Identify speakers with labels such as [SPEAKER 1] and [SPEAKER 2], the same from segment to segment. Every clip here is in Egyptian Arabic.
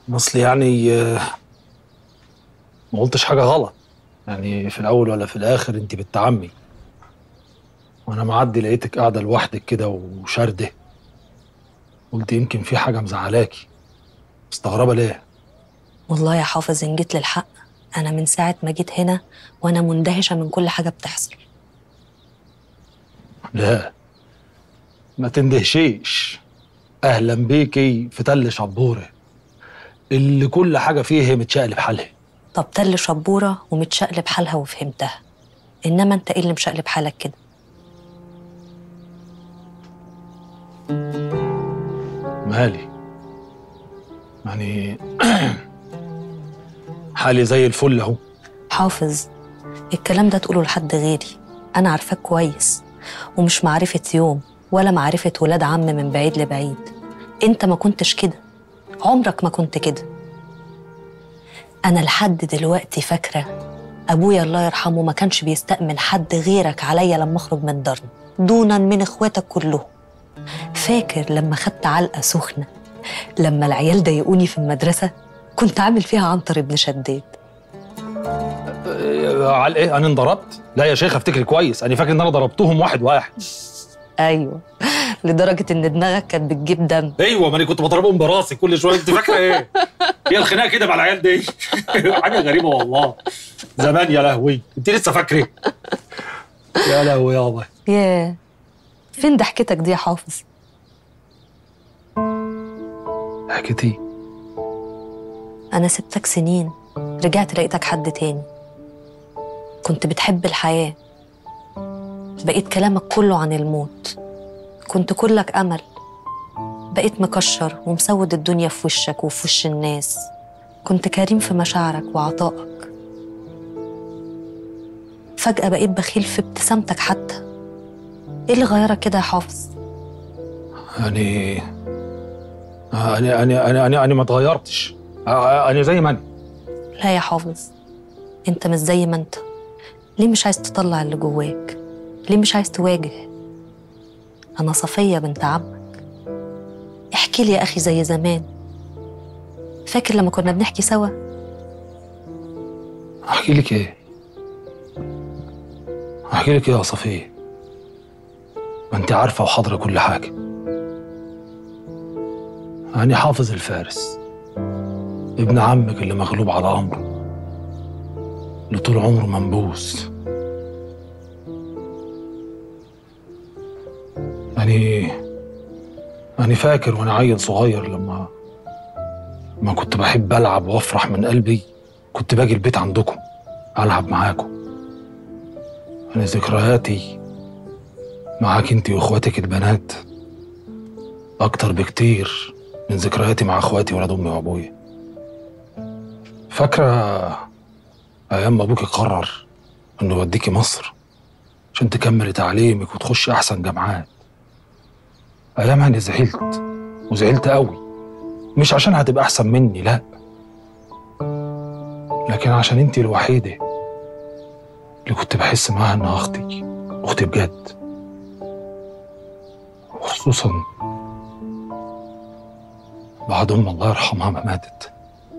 [SPEAKER 1] اصل يعني آه، ما قلتش حاجه غلط يعني في الاول ولا في الاخر انت بنت عمي وانا معدي لقيتك قاعده لوحدك كده وشارده قلت يمكن في حاجه مزعلاكي مستغربه ليه
[SPEAKER 2] والله يا حافظ إن جيت للحق أنا من ساعة ما جيت هنا وأنا مندهشة من كل حاجة بتحصل
[SPEAKER 1] لا ما تندهشيش اهلا بيكي في تل شبوره اللي كل حاجه فيه متشقلب حالها
[SPEAKER 2] طب تل شبورة ومتشقلب حالها وفهمتها إنما أنت إيه اللي مشقلب حالك كده
[SPEAKER 1] مالي يعني حالي زي الفل اهو
[SPEAKER 2] حافظ الكلام ده تقوله لحد غيري أنا عارفاك كويس ومش معرفة يوم ولا معرفة ولاد عم من بعيد لبعيد أنت ما كنتش كده عمرك ما كنت كده أنا لحد دلوقتي فاكرة أبويا الله يرحمه ما كانش بيستأمن حد غيرك عليا لما أخرج من دارنا دونا من إخواتك كلهم فاكر لما خدت علقة سخنة لما العيال ضايقوني في المدرسة كنت عامل فيها عنتر ابن شداد
[SPEAKER 1] آه، على ايه انا انضربت لا يا شيخ افتكر كويس انا فاكر ان انا ضربتهم واحد واحد
[SPEAKER 2] أيوة لدرجة إن دماغك كانت بتجيب دم
[SPEAKER 1] ايوه ما انا كنت بضربهم براسي كل شويه انت فاكره ايه هي الخناقه كده مع العيال دي حاجه غريبه والله زمان يا لهوي انت لسه فاكره يا لهوي يابا
[SPEAKER 2] ياه فين ضحكتك دي يا حافظ
[SPEAKER 1] حكيتي
[SPEAKER 2] أنا سبتك سنين رجعت لقيتك حد تاني كنت بتحب الحياة بقيت كلامك كله عن الموت كنت كلك أمل بقيت مكشر ومسود الدنيا في وشك وفي وش الناس كنت كريم في مشاعرك وعطائك فجأة بقيت بخيل في ابتسامتك حتى ايه اللي غيرك كده يا حافظ؟
[SPEAKER 1] يعني انا انا انا انا انا ما اتغيرتش انا زي ما انا
[SPEAKER 2] لا يا حافظ انت مش زي ما انت ليه مش عايز تطلع اللي جواك ليه مش عايز تواجه انا صفيه بنت عمك احكي لي يا اخي زي زمان فاكر لما كنا بنحكي سوا
[SPEAKER 1] احكي لك ايه احكي لك ايه يا صفيه ما انت عارفه وحاضره كل حاجه أنا حافظ الفارس ابن عمك اللي مغلوب على أمره اللي طول عمره منبوس أنا أنا فاكر وأنا عيل صغير لما ما كنت بحب ألعب وأفرح من قلبي كنت باجي البيت عندكم ألعب معاكم أنا ذكرياتي معاك أنت وإخواتك البنات أكتر بكتير من ذكرياتي مع اخواتي ولاد امي وابويا فاكره ايام ما ابوكي قرر انه يوديكي مصر عشان تكملي تعليمك وتخشي احسن جامعات ايامها اني زعلت وزعلت قوي مش عشان هتبقى احسن مني لا لكن عشان انت الوحيده اللي كنت بحس معاها انها اختي اختي بجد وخصوصا بعد أم الله يرحمها ما ماتت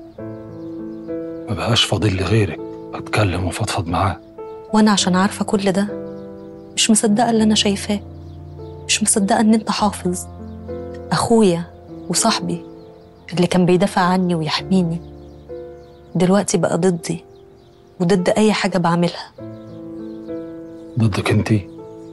[SPEAKER 1] ما بقاش فاضل لي غيرك أتكلم وفضفض معاه
[SPEAKER 2] وانا عشان عارفه كل ده مش مصدقه اللي انا شايفاه مش مصدقه ان انت حافظ اخويا وصاحبي اللي كان بيدافع عني ويحميني دلوقتي بقى ضدي وضد اي حاجه بعملها
[SPEAKER 1] ضدك انتي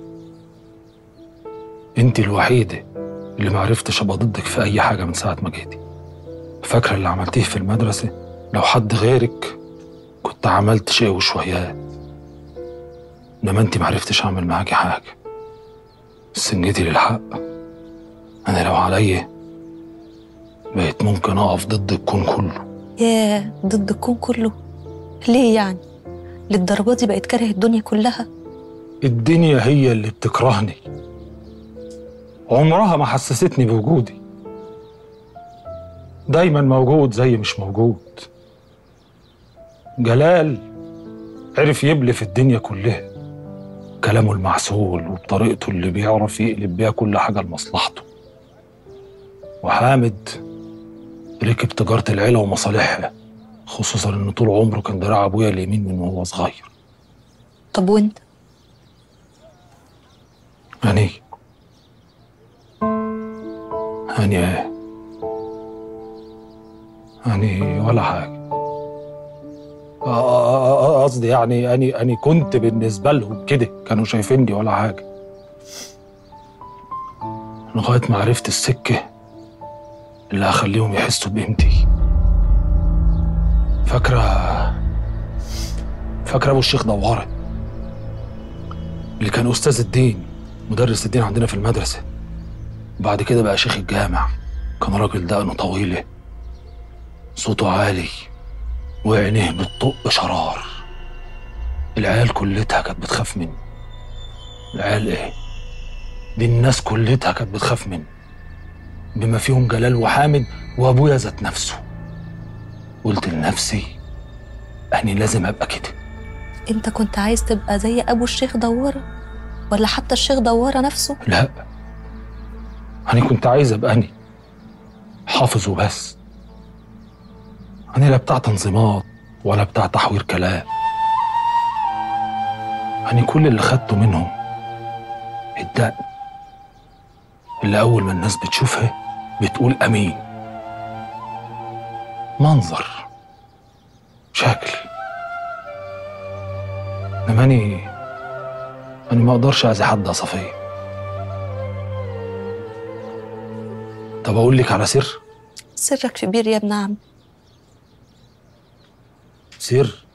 [SPEAKER 1] انتي الوحيدة اللي معرفتش ابقى ضدك في اي حاجة من ساعة ما جيتي فاكرة اللي عملتيه في المدرسة لو حد غيرك كنت عملت شيء وشويات انما انتي معرفتش اعمل معاكي حاجة بس إن جيتي للحق انا لو عليا بقيت ممكن اقف ضد الكون كله
[SPEAKER 2] ياه ضد الكون كله ليه يعني للدرجه دي بقيت كاره الدنيا كلها
[SPEAKER 1] الدنيا هي اللي بتكرهني عمرها ما حسستني بوجودي دايما موجود زي مش موجود جلال عرف يبلف الدنيا كلها كلامه المعسول وبطريقته اللي بيعرف يقلب بيها كل حاجة لمصلحته وحامد ركب تجارة العيلة ومصالحها خصوصا إن طول عمره كان دراع أبويا اليمين من وهو صغير
[SPEAKER 2] طب وانت
[SPEAKER 1] هني هني ايه هني ولا حاجة آه، آه، آه، قصدي يعني أني أني كنت بالنسبة لهم كده كانوا شايفيني ولا حاجة لغاية ما عرفت السكة اللي هخليهم يحسوا بقيمتي فاكرة فاكرة أبو الشيخ دوارة اللي كان أستاذ الدين مدرس الدين عندنا في المدرسة بعد كده بقى شيخ الجامع كان راجل دقنه طويلة صوته عالي وعينيه بتطق شرار العيال كلتها كانت بتخاف منه العيال ايه دي الناس كلتها كانت بتخاف منه بما فيهم جلال وحامد وابويا ذات نفسه قلت لنفسي اني لازم ابقى كده
[SPEAKER 2] انت كنت عايز تبقى زي ابو الشيخ دواره ولا حتى الشيخ دواره نفسه
[SPEAKER 1] لا أنا كنت عايز أبقى أني حافظ وبس أنا لا بتاع تنظيمات ولا بتاع تحوير كلام أنا كل اللي خدته منهم الدقن اللي أول ما الناس بتشوفها بتقول أمين منظر شكل إنما أني أنا ما أقدرش أذي حد يا صفية طب أقول لك على سر
[SPEAKER 2] سرك كبير يا ابن عم
[SPEAKER 1] سر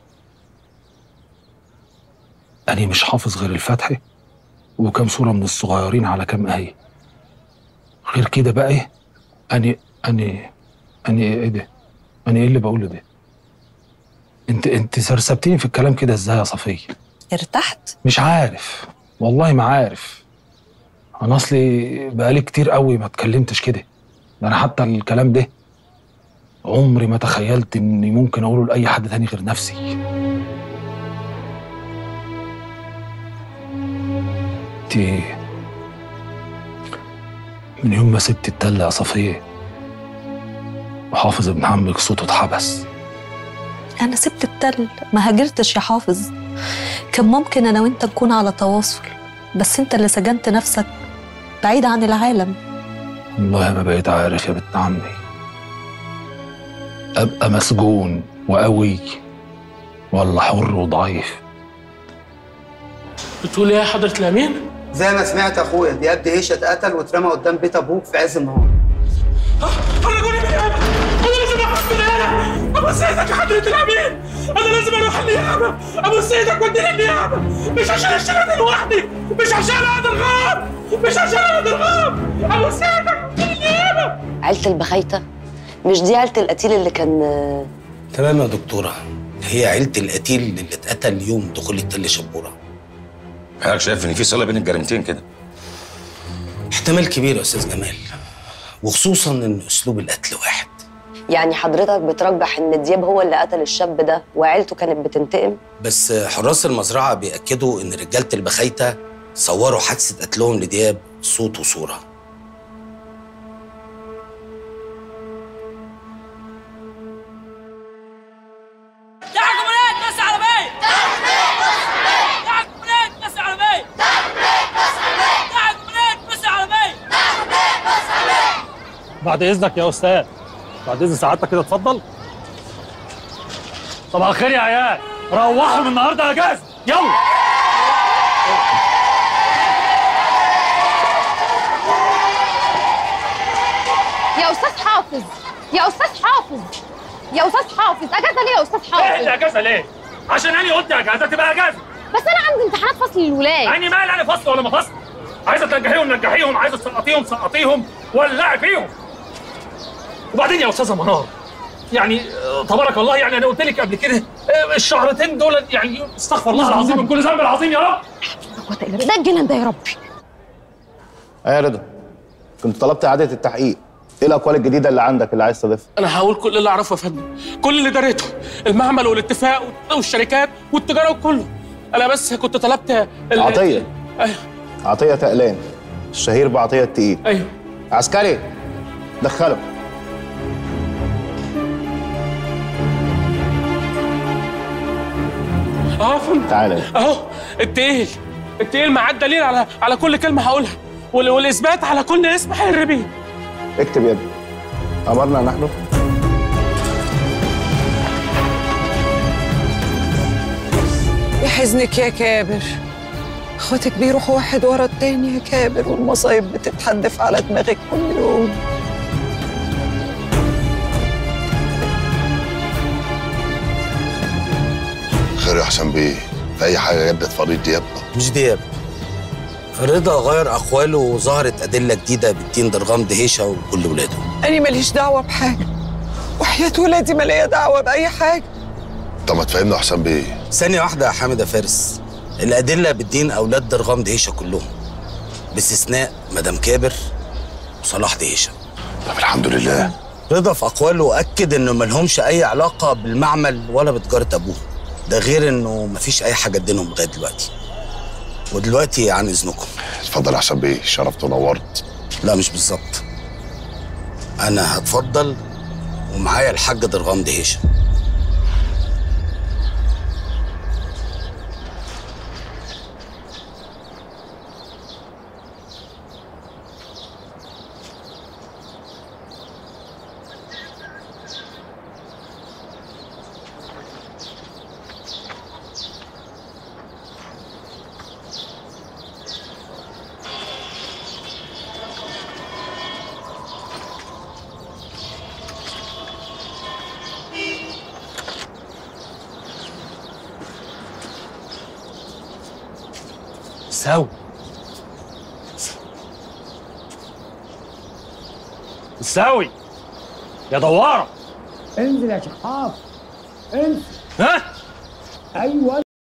[SPEAKER 1] أنا مش حافظ غير الفتحة وكم سورة من الصغيرين على كم آية غير كده بقى إيه أنا أنا أنا إيه ده أنا إيه اللي بقوله ده أنت أنت سرسبتيني في الكلام كده إزاي يا صفية
[SPEAKER 2] ارتحت
[SPEAKER 1] مش عارف والله ما عارف انا اصلي بقالي كتير قوي ما اتكلمتش كده ده انا حتى الكلام ده عمري ما تخيلت اني ممكن اقوله لاي حد تاني غير نفسي انت من يوم ما سبت التلة يا صفية وحافظ ابن عمك صوته اتحبس
[SPEAKER 2] انا سبت التل ما هاجرتش يا حافظ كان ممكن انا وانت نكون على تواصل بس انت اللي سجنت نفسك بعيد عن العالم
[SPEAKER 1] والله ما بقيت عارف يا بنت عمي ابقى مسجون وقوي ولا حر وضعيف
[SPEAKER 3] بتقول ايه يا حضرة الأمين؟
[SPEAKER 4] زي ما سمعت اخويا دياب دهيشه اتقتل واترمى قدام بيت ابوك في عز النهار
[SPEAKER 3] أنا أقول النيابة أنا لازم أروح النيابة أبو سيدك يا حضرة الأمين أنا لازم أروح النيابة أبو سيدك وديني النيابة مش عشان أشتغل أنا لوحدي مش عشان أقعد الغاب مش عشان أقعد الغاب أبو سيدك وديني النيابة
[SPEAKER 5] عيلة البخايتة مش دي عيلة القتيل اللي كان
[SPEAKER 6] تمام يا دكتورة هي عيلة القتيل اللي اتقتل يوم دخول التل شبورة
[SPEAKER 7] حضرتك شايف ان في صله بين الجريمتين كده
[SPEAKER 6] احتمال كبير يا أستاذ جمال وخصوصا إن أسلوب القتل واحد
[SPEAKER 5] يعني حضرتك بترجح ان دياب هو اللي قتل الشاب ده وعيلته كانت بتنتقم
[SPEAKER 6] بس حراس المزرعة بيأكدوا إن رجالة البخايتة صوروا حادثة قتلهم لدياب صوت وصورة
[SPEAKER 8] يا حكومات بس على بيت يا حكومات بس على بيت يا حكومات بس على بيت
[SPEAKER 9] بعد اذنك يا استاذ بعد اذن سعادتك كده اتفضل صباح الخير يا عيال روحوا من النهارده اجازه يلا
[SPEAKER 10] يا استاذ حافظ يا استاذ حافظ يا استاذ حافظ اجازه ليه يا استاذ
[SPEAKER 9] ايه
[SPEAKER 10] حافظ
[SPEAKER 9] اللي اجازه ليه؟ عشان انا قلت اجازه تبقى اجازه
[SPEAKER 10] بس انا عندي امتحانات فصل الولاد
[SPEAKER 9] اني مال انا فصل ولا ما فصل عايزه تنجحيهم نجحيهم عايزه تسقطيهم سقطيهم ولعي فيهم وبعدين يا استاذه منار يعني آه، تبارك الله يعني انا قلت لك قبل كده آه، الشهرتين دول يعني استغفر الله العظيم من كل ذنب العظيم يا رب
[SPEAKER 10] قوة إلا بالله. ده الجنان ده يا ربي
[SPEAKER 11] ايه يا رضا كنت طلبت اعاده التحقيق ايه الاقوال الجديده اللي عندك اللي عايز تضيفها
[SPEAKER 3] أنا هقول كل اللي أعرفه يا فندم كل اللي دريته المعمل والاتفاق والشركات والتجارة وكله أنا بس كنت طلبت ال-
[SPEAKER 11] عطيه
[SPEAKER 3] أيوه
[SPEAKER 11] عطيه تقلان الشهير بعطيه التقيل
[SPEAKER 3] أيوه
[SPEAKER 11] عسكري دخله
[SPEAKER 3] عفوا
[SPEAKER 11] تعالى
[SPEAKER 3] اهو التقيل التقيل معاه الدليل على على كل كلمه هقولها وال- والاثبات على كل اسم حر بيه
[SPEAKER 11] اكتب يا ابني امرنا نحن
[SPEAKER 12] يا حزنك يا كابر اخواتك بيروحوا واحد ورا التاني يا كابر والمصايب بتتحدف على دماغك كل يوم
[SPEAKER 13] خير يا حسن بيه في اي حاجه جدت في قضيه دياب
[SPEAKER 6] مش دياب رضا غير اقواله وظهرت ادله جديده بتدين درغام دهيشه وكل ولاده
[SPEAKER 12] انا ماليش دعوه بحاجه وحياه ولادي ما ليا دعوه باي حاجه
[SPEAKER 13] طب ما تفهمنا يا حسن بيه
[SPEAKER 6] ثانيه واحده يا حامد يا فارس الادله بتدين اولاد درغام دهيشه كلهم باستثناء مدام كابر وصلاح دهيشه
[SPEAKER 13] طب الحمد لله
[SPEAKER 6] رضا في اقواله اكد انه ملهمش اي علاقه بالمعمل ولا بتجاره ابوه ده غير انه مفيش اي حاجه تدينهم لغايه دلوقتي ودلوقتي عن اذنكم
[SPEAKER 13] اتفضل يا حسن بيه شرفت ونورت
[SPEAKER 6] لا مش بالظبط انا هتفضل ومعايا الحاج درغام دهيشه
[SPEAKER 9] ساوي ساوي يا دوارة
[SPEAKER 14] انزل يا شحاف انزل
[SPEAKER 9] ها
[SPEAKER 14] ايوه